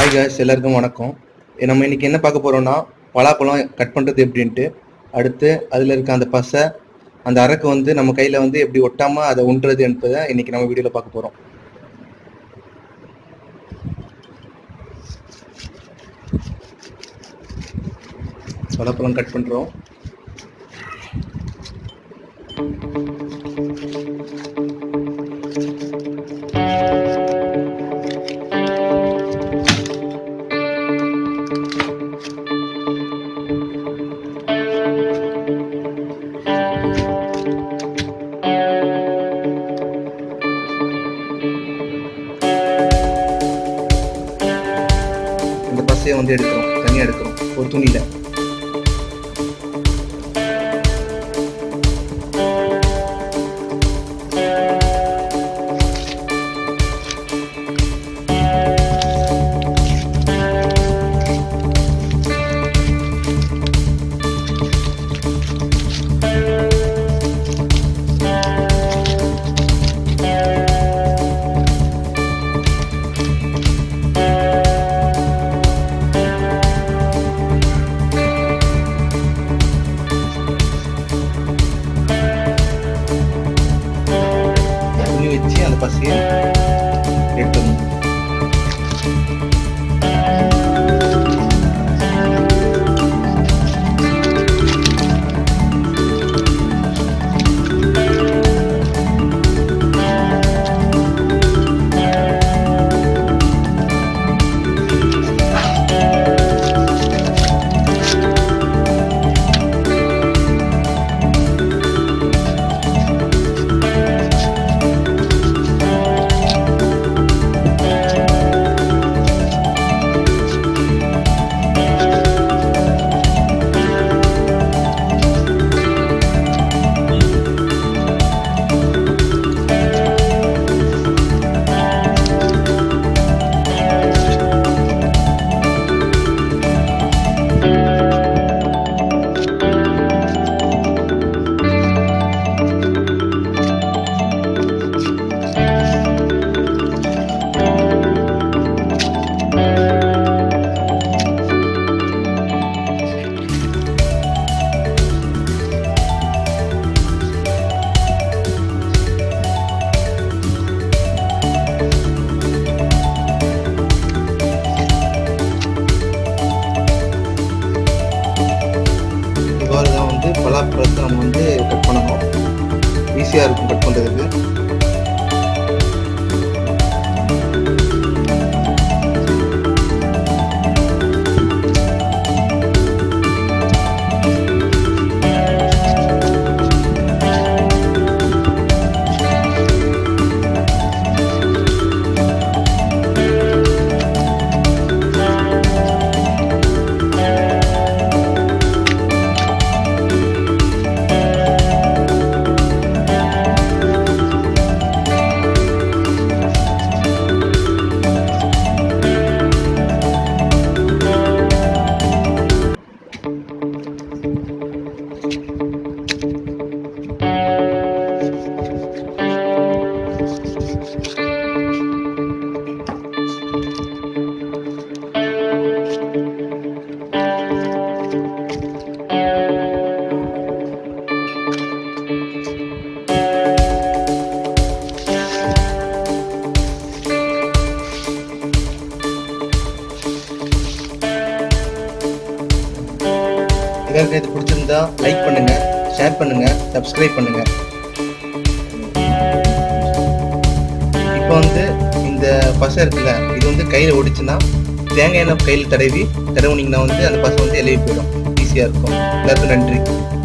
hi guys எல்லாருக்கும் வணக்கம் நம்ம இன்னைக்கு என்ன பார்க்க போறோம்னா பலாப்பழம் கட் பண்றது எப்படின்ட்டு அடுத்து அதுல இருக்க அந்த பசை அந்த அரக்கு வந்து நம்ம கையில வந்து எப்படி ஒட்டாம அதை ஒன்றது என்பதை இன்னைக்கு நம்ம வீடியோல பார்க்க போறோம் பலாப்பழம் கட் பண்றோம் இந்த பசையை வந்து எடுக்கிறோம் தனியாக எடுக்கிறோம் ஒரு துணியில துணி வச்சு அந்த பசையை எடுத்துடணும் இவ்வாறு தான் வந்து பலாப்பழத்தை நம்ம வந்து கட் பண்ணணும் ஈஸியாக இருக்கும் கட் பண்ணுறதுக்கு எல்லாருக்கும் இது பிடிச்சிருந்தா லைக் பண்ணுங்க ஷேர் பண்ணுங்க சப்ஸ்கிரைப் பண்ணுங்க இப்போ வந்து இந்த பசை இருக்குல்ல இது வந்து கையில் ஒடிச்சுன்னா தேங்காய் எண்ணெய் கையில் தடவி தடவுனீங்கன்னா வந்து அந்த பசை வந்து எழுதி போயிடும் ஈஸியாக இருக்கும் எல்லாருக்கும் நன்றி